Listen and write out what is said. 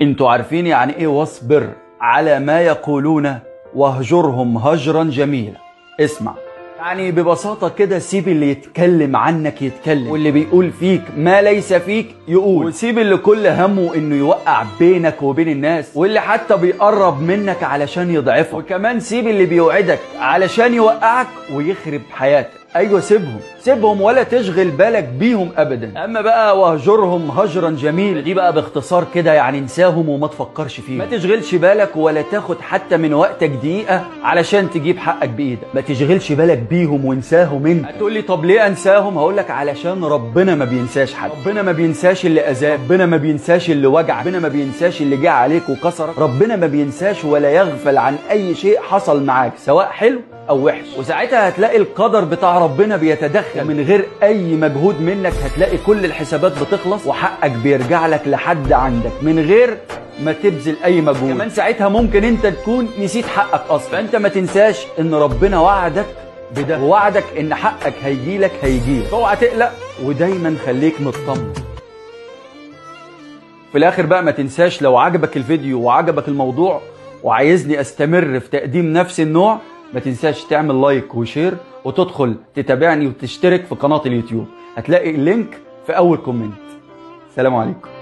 انتوا عارفين يعني ايه واصبر على ما يقولون واهجرهم هجرا جميلا اسمع يعني ببساطة كده سيب اللي يتكلم عنك يتكلم واللي بيقول فيك ما ليس فيك يقول وسيب اللي كل همه انه يوقع بينك وبين الناس واللي حتى بيقرب منك علشان يضعفك وكمان سيب اللي بيوعدك علشان يوقعك ويخرب حياتك ايوه سيبهم سيبهم ولا تشغل بالك بيهم ابدا اما بقى واهجرهم هجرا جميل دي بقى باختصار كده يعني انساهم وما تفكرش فيهم ما تشغلش بالك ولا تاخد حتى من وقتك دقيقه علشان تجيب حقك بايدك ما تشغلش بالك بيهم وانساهم انت هتقول لي طب ليه انساهم هقول لك علشان ربنا ما بينساش حد ربنا ما بينساش اللي اذاك ربنا ما بينساش اللي وجعك ربنا ما بينساش اللي جه عليك وكسرك ربنا ما بينساش ولا يغفل عن اي شيء حصل معاك سواء حلو او وحش وساعتها هتلاقي القدر بتاع ربنا بيتدخل من غير اي مجهود منك هتلاقي كل الحسابات بتخلص وحقك بيرجع لك لحد عندك من غير ما تبذل اي مجهود كمان ساعتها ممكن انت تكون نسيت حقك اصلا فانت ما تنساش ان ربنا وعدك بده ووعدك ان حقك هيجيلك هيجيلك اوعى تقلق ودايما خليك مطمن في الاخر بقى ما تنساش لو عجبك الفيديو وعجبك الموضوع وعايزني استمر في تقديم نفس النوع ما تنساش تعمل لايك وشير وتدخل تتابعني وتشترك في قناة اليوتيوب هتلاقي اللينك في اول كومنت سلام عليكم